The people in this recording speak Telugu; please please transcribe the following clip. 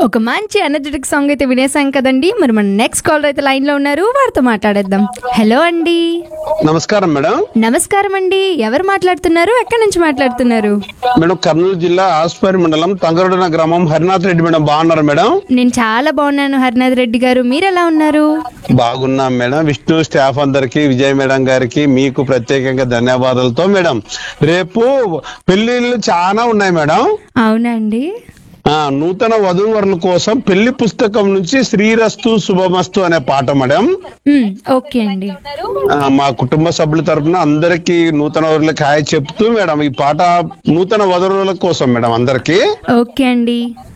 ఒక మంచి ఎనర్జెటిక్ సాంగ్ అయితే వినేసాం కదండి మరి మన నెక్స్ట్ కాలర్ అయితే లైన్ లో ఉన్నారు వారితో మాట్లాడేద్దాం హలో అండి నమస్కారం మేడం నమస్కారం అండి ఎవరు మాట్లాడుతున్నారు ఎక్కడి నుంచి మాట్లాడుతున్నారు మేడం కర్నూలు జిల్లా ఆస్పరి మండలం తంగరొడన గ్రామం హరినాథ్ రెడ్డి మేడం బాగున్నారు మేడం నేను చాలా బాగున్నాను హరినాథ్ రెడ్డి గారు మీరు ఎలా ఉన్నారు బాగున్నాం మేడం విష్ణు స్టాఫ్ అందరికి విజయ్ మేడం గారికి మీకు ప్రత్యేకంగా ధన్యవాదాలతో మేడం రేపు పెళ్లిళ్ళు చాలా ఉన్నాయి మేడం అవునా అండి ఆ నూతన వధూవరుల కోసం పెళ్లి పుస్తకం నుంచి శ్రీరస్తు శుభమస్తు అనే పాట మేడం మ్, ఓకే అండి ఆ, మా కుటుంబ సభ్యుల తరపున అందరికి నూతన వరులకు హాయ్ చెప్తూ మేడం ఈ పాట నూతన వధువుల కోసం మేడం అందరికి ఓకే అండి